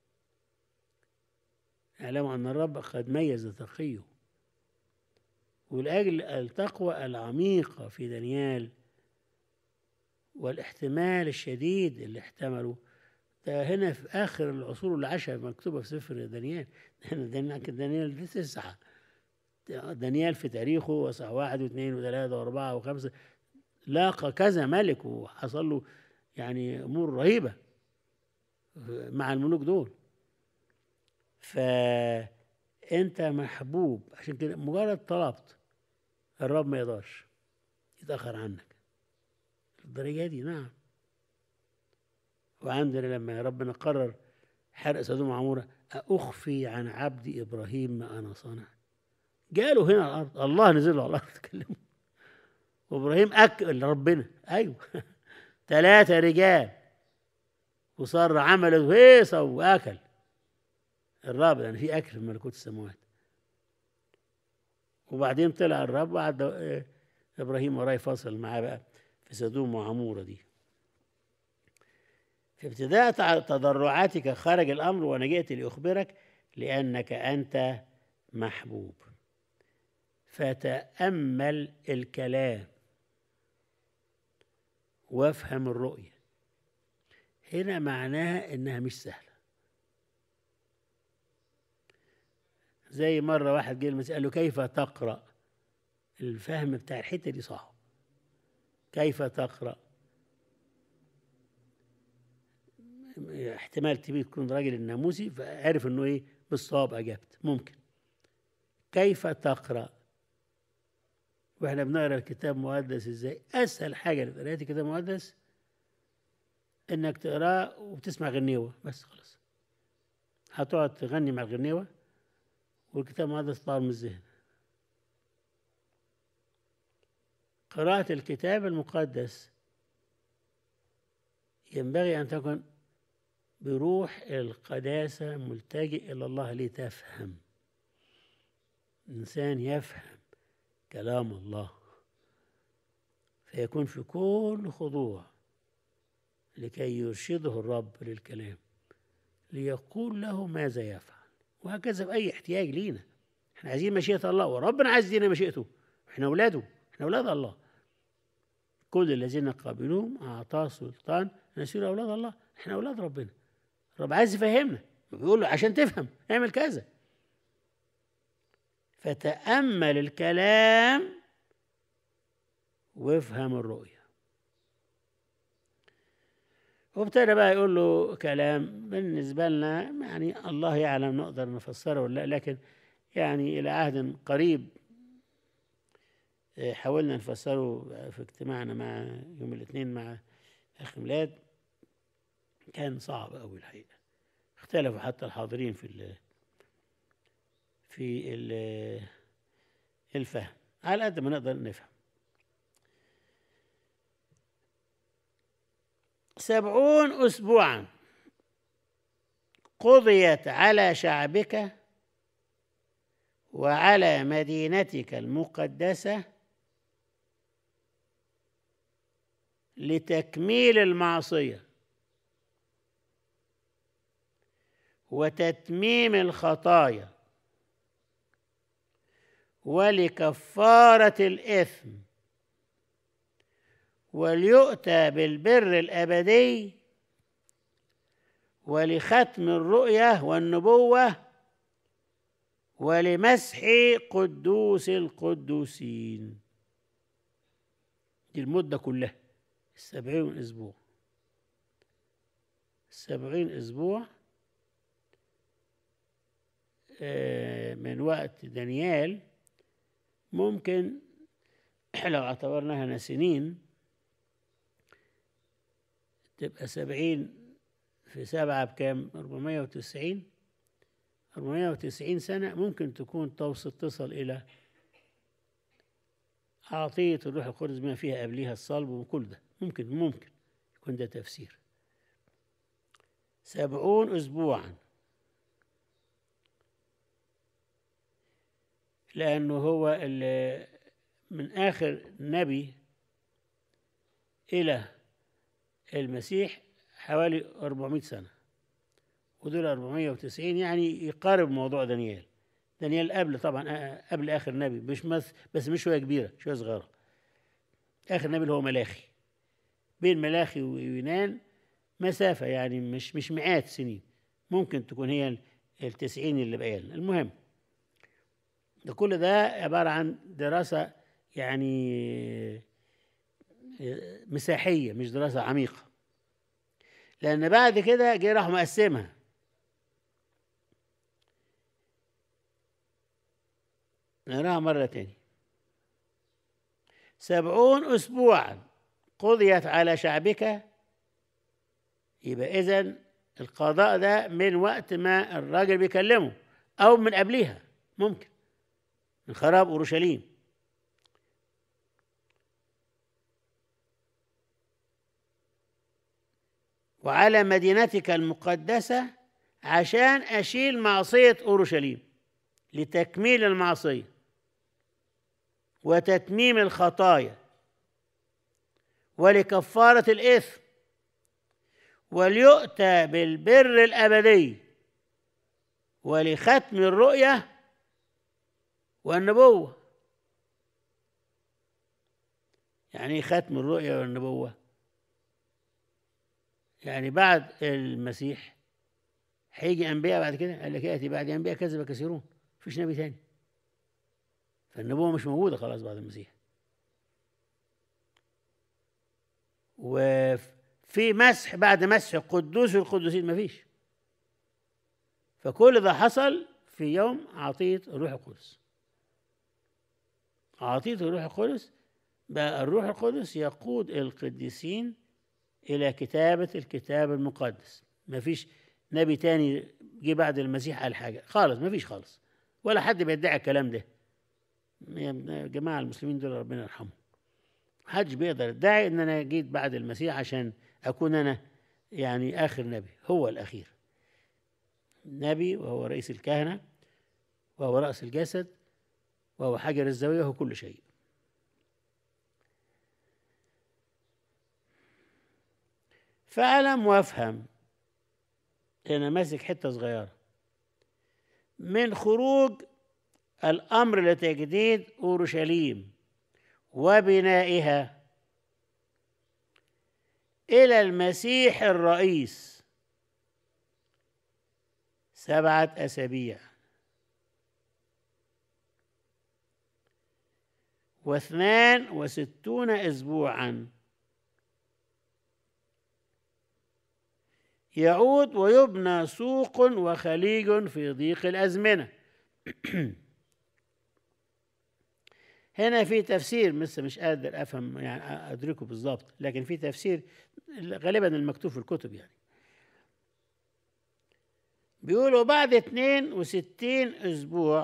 اعلموا أن الرب قد ميز تقيه ولأجل التقوى العميقة في دانيال والاحتمال الشديد اللي احتمله ده هنا في آخر العصور اللي عاشها مكتوبة في سفر دانيال دانيال دانيال تسعة دانيال في تاريخه وصح واحد واثنين وثلاثة وأربعة وخمسة لاقى كذا ملك وحصل له يعني أمور رهيبة مع الملوك دول فأنت محبوب عشان كده مجرد طلبت الرب ما يقدرش يتأخر عنك الدرجة دي نعم وعندنا لما ربنا قرر حرق سدوم وعمورة أخفي عن عبدي إبراهيم ما أنا صنع جاله هنا على الأرض الله نزل له على الأرض تكلمه وإبراهيم أكل ربنا أيوه ثلاثة رجال وصار عمل هيصة وأكل الرابع يعني في أكل في ملكوت السماوات وبعدين طلع الرب وقعد إبراهيم وراه يفصل معاه بقى في سدوم وعمورة دي في ابتداء تضرعاتك خرج الأمر وأنا جئت لأخبرك لأنك أنت محبوب فتأمل الكلام وافهم الرؤية هنا معناها إنها مش سهلة زي مرة واحد جه المسيح قال له كيف تقرأ الفهم بتاع الحتة دي صعب كيف تقرأ احتمال كبير تكون راجل الناموسي فعرف انه ايه بالصواب اجبت ممكن كيف تقرأ واحنا بنقرا الكتاب المقدس ازاي اسهل حاجه لقراءة الكتاب المقدس انك تقراه وبتسمع غنيوه بس خلاص هتقعد تغني مع الغنيوه والكتاب المقدس طار من الذهن قراءة الكتاب المقدس ينبغي أن تكون بروح القداسة ملتجئ إلى الله لتفهم الإنسان يفهم كلام الله فيكون في كل خضوع لكي يرشده الرب للكلام ليقول له ماذا يفعل وهكذا في أي احتياج لينا احنا عايزين مشيئة الله وربنا عايز يدينا مشيئته احنا أولاده احنا أولاد الله كل الذين قابلوهم أعطاه سلطان أن يصيروا أولاد الله احنا أولاد ربنا الرب عايز يفهمنا بيقول له عشان تفهم اعمل كذا فتأمل الكلام وافهم الرؤية وابتدى بقى يقول له كلام بالنسبة لنا يعني الله يعلم نقدر نفسره ولا لا لكن يعني إلى عهد قريب حاولنا نفسره في اجتماعنا مع يوم الاثنين مع أخ ميلاد كان صعب أوي الحقيقة اختلفوا حتى الحاضرين في ال في ال الفهم على قد ما نقدر نفهم سبعون أسبوعا قضيت على شعبك وعلى مدينتك المقدسة لتكميل المعصية وتتميم الخطايا ولكفارة الإثم وليؤتى بالبر الأبدي ولختم الرؤية والنبوة ولمسح قدوس القدوسين دي المدة كلها السبعين أسبوع السبعين أسبوع آه، من وقت دانيال ممكن لو اعتبرناها سنين تبقى سبعين في سبعة بكام؟ أربعمية وتسعين أربعمية وتسعين سنة ممكن تكون توصل تصل إلى عطية الروح القدس بما فيها قبلها الصلب وكل ده ممكن ممكن يكون ده تفسير سبعون أسبوعا لأنه هو اللي من آخر نبي إلى المسيح حوالي 400 سنة ودول 490 يعني يقارب موضوع دانيال دانيال قبل طبعا قبل آخر نبي مش مس بس مش شوية كبيرة شوية صغيرة آخر نبي اللي هو ملاخي بين ملاخي ويونان مسافة يعني مش مش مئات سنين ممكن تكون هي التسعين اللي بقى المهم ده كل ده عبارة عن دراسة يعني مساحية مش دراسة عميقة لأن بعد كده جه راح مقسمها نقراها مرة تاني سبعون أسبوعا قضيت على شعبك يبقى إذن القضاء ده من وقت ما الراجل بيكلمه أو من قبلها ممكن من خراب أورشليم وعلى مدينتك المقدسة عشان أشيل معصية أورشليم لتكميل المعصية وتتميم الخطايا ولكفارة الإثم وليؤتى بالبر الأبدي ولختم الرؤية والنبوة يعني ختم الرؤية والنبوة يعني بعد المسيح هيجي أنبياء بعد كده قال لك يأتي بعد أنبياء كذب كثيرون مفيش نبي تاني فالنبوة مش موجودة خلاص بعد المسيح وفي مسح بعد مسح قدوس القدوسين مفيش فكل ده حصل في يوم عطية الروح القدس عطية الروح القدس بقى الروح القدس يقود القديسين إلى كتابة الكتاب المقدس ما فيش نبي تاني جه بعد المسيح قال حاجة خالص ما فيش خالص ولا حد بيدعي الكلام ده يا جماعة المسلمين دول ربنا يرحمهم محدش بيقدر يدعي ان انا جيت بعد المسيح عشان اكون انا يعني اخر نبي هو الاخير نبي وهو رئيس الكهنة وهو رأس الجسد وهو حجر الزاوية وهو كل شيء فأعلم وافهم أنا ماسك حتة صغيرة من خروج الأمر لتجديد أورشليم وبنائها إلى المسيح الرئيس سبعة أسابيع واثنان وستون أسبوعا يعود ويبنى سوق وخليج في ضيق الأزمنة هنا في تفسير لسه مش قادر افهم يعني ادركه بالظبط لكن في تفسير غالبا المكتوب في الكتب يعني بيقولوا بعد 62 اسبوع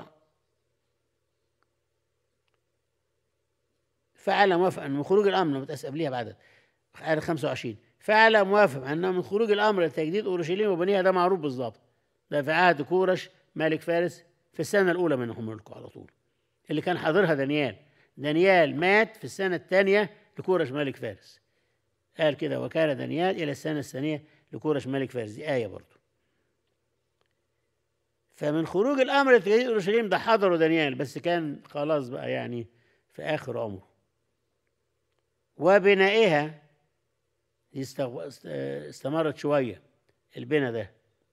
فعل موافق من خروج الامر متأسف قبليها بعد آية 25 فعل موافق انه من خروج الامر لتجديد اورشليم وبنيها ده معروف بالظبط ده في عهد كورش ملك فارس في السنه الاولى منهم ملكه على طول اللي كان حاضرها دانيال دانيال مات في السنه الثانيه لكورش ملك فارس قال كده وكان دانيال الى السنه الثانيه لكورش ملك فارس دي ايه برضه فمن خروج الامر لتجديد اورشليم ده حضره دانيال بس كان خلاص بقى يعني في اخر عمره وبنائها دي استغ- است- استمرت شويه البنا ده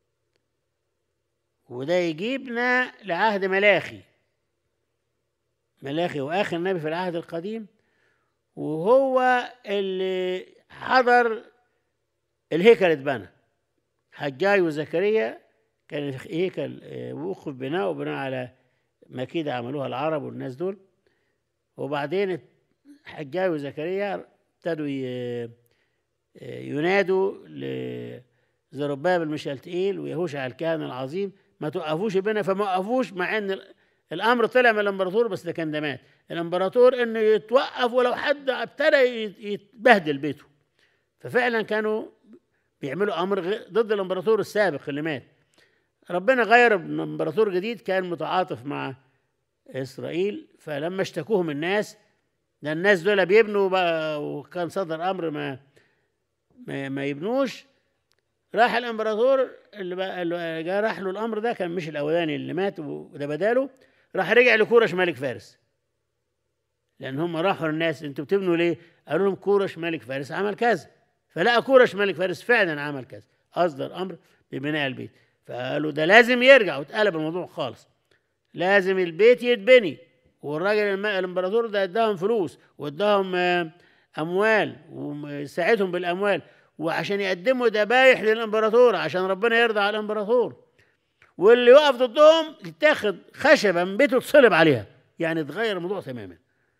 وده يجيبنا لعهد ملاخي ملاخي واخر نبي في العهد القديم وهو اللي حضر الهيكل اتبنى حجاي وزكريا كان الهيكل آه، وقف بناءه بناء على مكيدة عملوها العرب والناس دول وبعدين حجاي وزكريا ابتدوا ي- آه، ينادوا لزربابل مشالتئيل ويهوشع الكاهن العظيم ما توقفوش بنا فما وقفوش مع ان ال- الامر طلع من الامبراطور بس ده كان ده مات الامبراطور انه يتوقف ولو حد ابتدى يت- يتبهدل بيته ففعلا كانوا بيعملوا امر غ- ضد الامبراطور السابق اللي مات ربنا غير امبراطور جديد كان متعاطف مع اسرائيل فلما اشتكوهم الناس ده الناس دول بيبنوا بقى وكان صدر امر ما ما, ما يبنوش راح الامبراطور اللي بقى اللي جا راح له الامر ده كان مش الاولاني اللي مات وده بداله راح رجع لكورش ملك فارس لان هم راحوا للناس انتوا بتبنوا ليه؟ قالوا لهم كورش ملك فارس عمل كذا فلقى كورش ملك فارس فعلا عمل كذا اصدر امر ببناء البيت فقالوا ده لازم يرجع واتقلب الموضوع خالص لازم البيت يتبني والراجل الم- الامبراطور ده اداهم فلوس واداهم آه، اموال وساعدهم بالاموال وعشان يقدموا ذبايح للامبراطور عشان ربنا يرضى على الامبراطور واللي يقف ضدهم يتاخد خشبه من بيته تصلب عليها يعني اتغير الموضوع تماما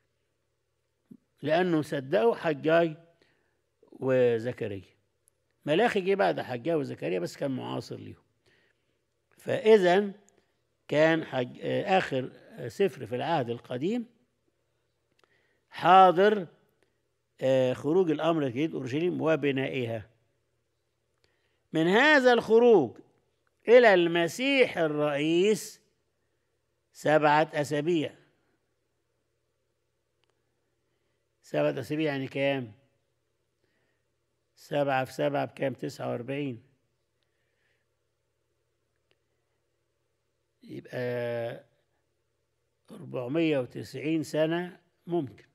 لانه صدقوا حجاي وزكريا ملاخي جه بعد حجاي وزكريا بس كان معاصر ليهم فاذا كان حج... آه، اخر آه، سفر في العهد القديم حاضر آه، خروج الامر الجديد اورشليم وبنائها من هذا الخروج الى المسيح الرئيس سبعه اسابيع سبعه اسابيع يعني كام سبعه في سبعه بكام تسعه واربعين يبقى 490 سنة ممكن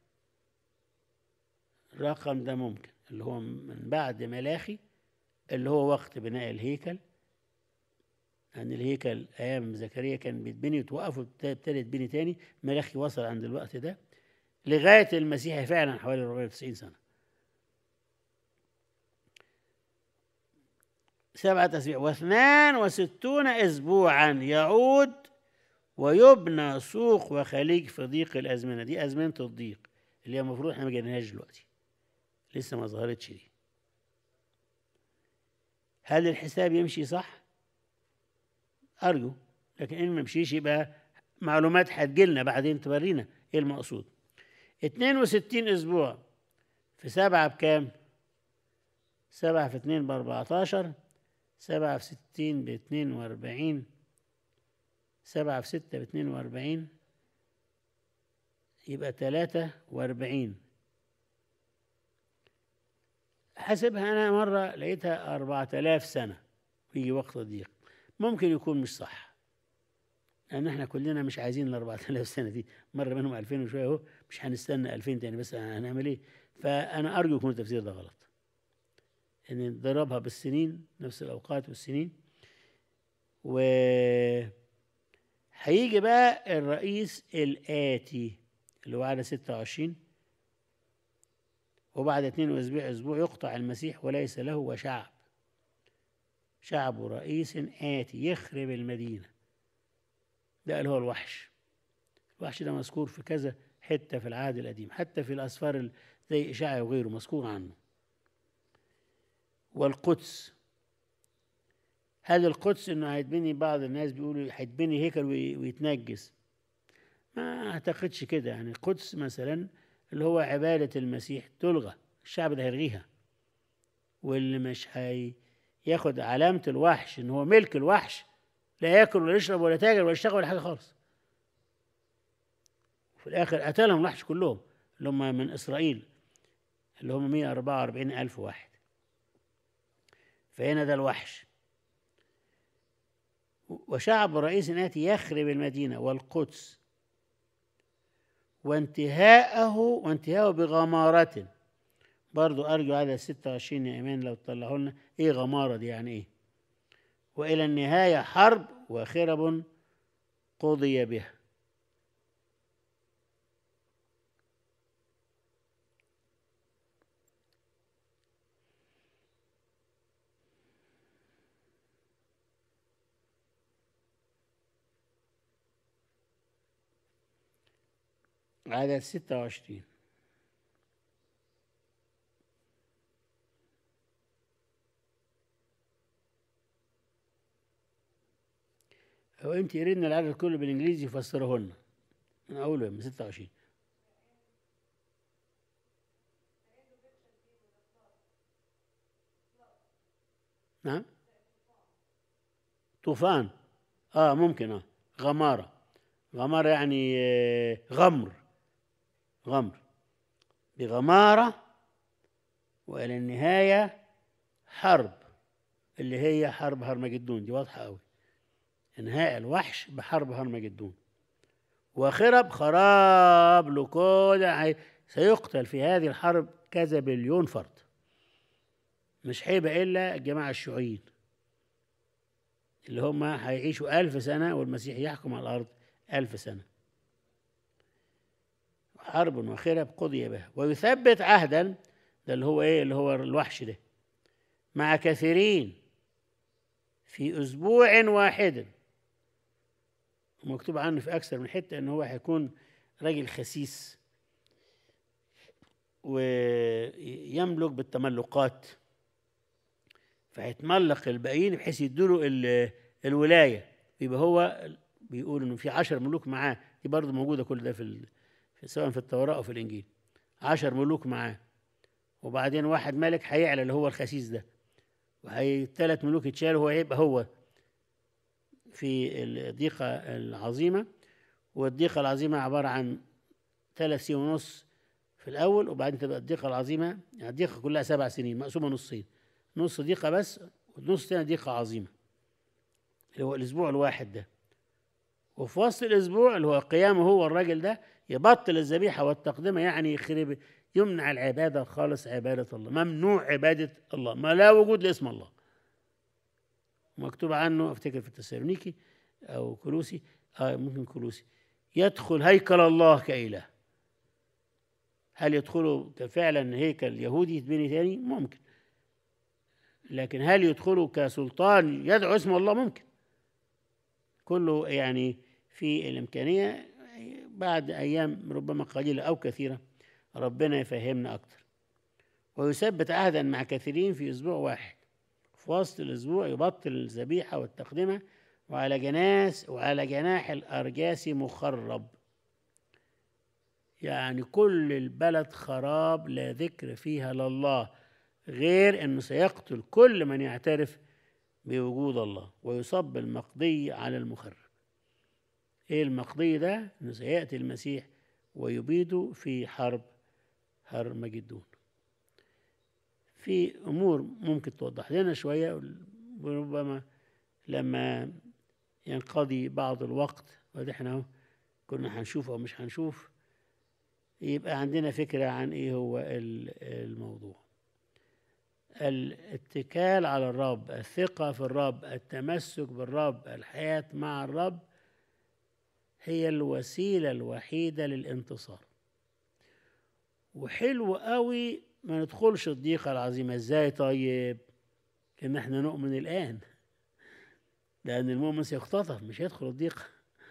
الرقم ده ممكن اللي هو من بعد ملاخي اللي هو وقت بناء الهيكل أن الهيكل أيام زكريا كان بيتبني وتوقف وابتدى يتبني تاني ملاخي وصل عند الوقت ده لغاية المسيح فعلا حوالي 490 سنة سبعة أسابيع واثنان وستون أسبوعا يعود ويبنى سوق وخليج في ضيق الأزمنة دي أزمنة الضيق اللي هي المفروض احنا ما جيناهاش دلوقتي لسه ما ظهرتش دي هل الحساب يمشي صح؟ أرجو لكن إن ما مشيش يبقى معلومات هتجيلنا بعدين تورينا إيه المقصود 62 أسبوع في سبعة بكام؟ سبعة في اتنين بأربعتاشر سبعة في ستين باتنين وأربعين سبعة في ستة باتنين وأربعين يبقى تلاتة وأربعين حسبها أنا مرة لقيتها أربعة آلاف سنة يجي وقت الضيق ممكن يكون مش صح لأن احنا كلنا مش عايزين الأربعة آلاف سنة دي مرة منهم ألفين وشوية أهو مش هنستنى ألفين تاني بس هنعمل إيه فأنا أرجو يكون التفسير ده غلط ان نضربها بالسنين نفس الاوقات والسنين و هيجي بقى الرئيس الآتي اللي هو على 26 وبعد اتنين أسبوع أسبوع يقطع المسيح وليس له وشعب شعب رئيس آتي يخرب المدينة ده اللي هو الوحش الوحش ده مذكور في كذا حتة في العهد القديم حتى في الأسفار ال- زي إشاعة وغيره مذكور عنه والقدس هل القدس انه هيتبني بعض الناس بيقولوا هيتبني هيكل وي- ويتنجس ما اعتقدش كده يعني القدس مثلا اللي هو عبادة المسيح تلغى الشعب ده هيلغيها واللي مش هياخد علامة الوحش ان هو ملك الوحش لا ياكل ولا يشرب ولا تاجر ولا يشتغل ولا حاجة خالص في الآخر قتلهم الوحش كلهم اللي هم من إسرائيل اللي هم 144 ألف واحد فهنا ده الوحش وشعب رئيس آتي يخرب المدينة والقدس وانتهاءه وانتهاءه بغمارة برضو أرجو هذا 26 يا إيمان لو تطلعوا لنا إيه غمارة دي يعني إيه وإلى النهاية حرب وخرب قضي بها عدد ستة وعشرين هو انت قرينا العدد كله بالانجليزي فسرهن من اوله من 26 نعم طوفان اه ممكن اه غمارة غمارة يعني آه، غمر غمر بغمارة وإلى النهاية حرب اللي هي حرب هرمجدون دي واضحة أوي انهاء الوحش بحرب هرمجدون وخرب خراب لكودا هي- سيقتل في هذه الحرب كذا بليون فرد مش هيبقى إلا الجماعة الشيوعيين اللي هم هيعيشوا ألف سنة والمسيح يحكم على الأرض ألف سنة حرب وخرب قضي بها ويثبت عهدا ده اللي هو ايه اللي هو الوحش ده مع كثيرين في اسبوع واحد مكتوب عنه في اكثر من حته ان هو هيكون راجل خسيس ويملك بالتملقات فهيتملق الباقيين بحيث يدوله ال- الولايه يبقى هو بيقول انه في عشر ملوك معاه دي برضه موجوده كل ده في ال- في- سواء في التوراة أو في الإنجيل عشر ملوك معاه وبعدين واحد ملك هيعلى اللي هو الخسيس ده وهي ثلاث ملوك يتشالوا هو هيبقى هو في الضيقة العظيمة والضيقة العظيمة عبارة عن ثلاث سنين ونص في الأول وبعدين تبقى الضيقة العظيمة يعني الضيقة كلها سبع سنين مقسومة نصين نص ضيقة بس والنص تاني ضيقة عظيمة اللي هو الأسبوع الواحد ده وفي وسط الأسبوع اللي هو قيامه هو الراجل ده يبطل الذبيحة والتقدمة يعني يخرب يمنع العبادة خالص عبادة الله ممنوع عبادة الله ما لا وجود لاسم الله مكتوب عنه افتكر في التسالونيكي او كلوسي آه ممكن كلوسي يدخل هيكل الله كإله هل يدخلوا فعلا هيكل يهودي يتبني تاني ممكن لكن هل يدخلوا كسلطان يدعو اسم الله ممكن كله يعني في الإمكانية بعد أيام ربما قليلة أو كثيرة ربنا يفهمنا أكتر ويثبت عهدا مع كثيرين في أسبوع واحد في وسط الأسبوع يبطل الذبيحة والتقدمة وعلى جناس وعلى جناح الأرجاس مخرب يعني كل البلد خراب لا ذكر فيها لله غير أنه سيقتل كل من يعترف بوجود الله ويصب المقضي على المخرب ايه المقضي ده انه سياتي المسيح ويبيد في حرب هرمجدون في امور ممكن توضح لنا شويه وربما لما ينقضي بعض الوقت وده احنا اهو كنا هنشوف او مش هنشوف يبقى عندنا فكره عن ايه هو الموضوع الاتكال على الرب الثقة في الرب التمسك بالرب الحياة مع الرب هي الوسيلة الوحيدة للانتصار وحلو قوي ما ندخلش الضيقة العظيمة ازاي طيب ان احنا نؤمن الآن لأن المؤمن سيختطف مش هيدخل الضيقة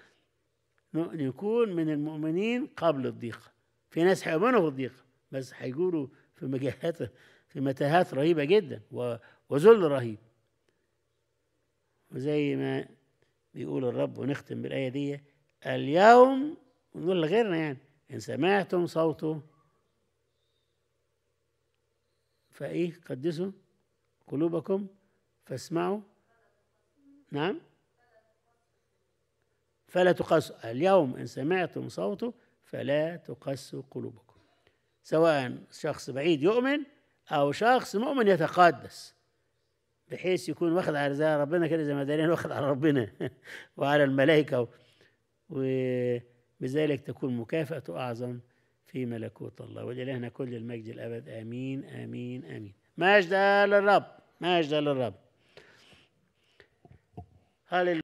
نكون من المؤمنين قبل الضيقة في ناس هيؤمنوا في الضيقة بس هيقولوا في مجاهات في متاهات رهيبة جدا وذل رهيب وزي ما بيقول الرب ونختم بالآية دي اليوم ونقول لغيرنا يعني إن سمعتم صوته فإيه قدسوا قلوبكم فاسمعوا نعم فلا تقسوا اليوم إن سمعتم صوته فلا تقسوا قلوبكم سواء شخص بعيد يؤمن أو شخص مؤمن يتقدس بحيث يكون واخد على زي ربنا كده زي ما دارين واخد على ربنا وعلى الملائكة وبذلك تكون مكافأة أعظم في ملكوت الله ولإلهنا كل المجد الأبد آمين آمين آمين مجد للرب مجد للرب هللويا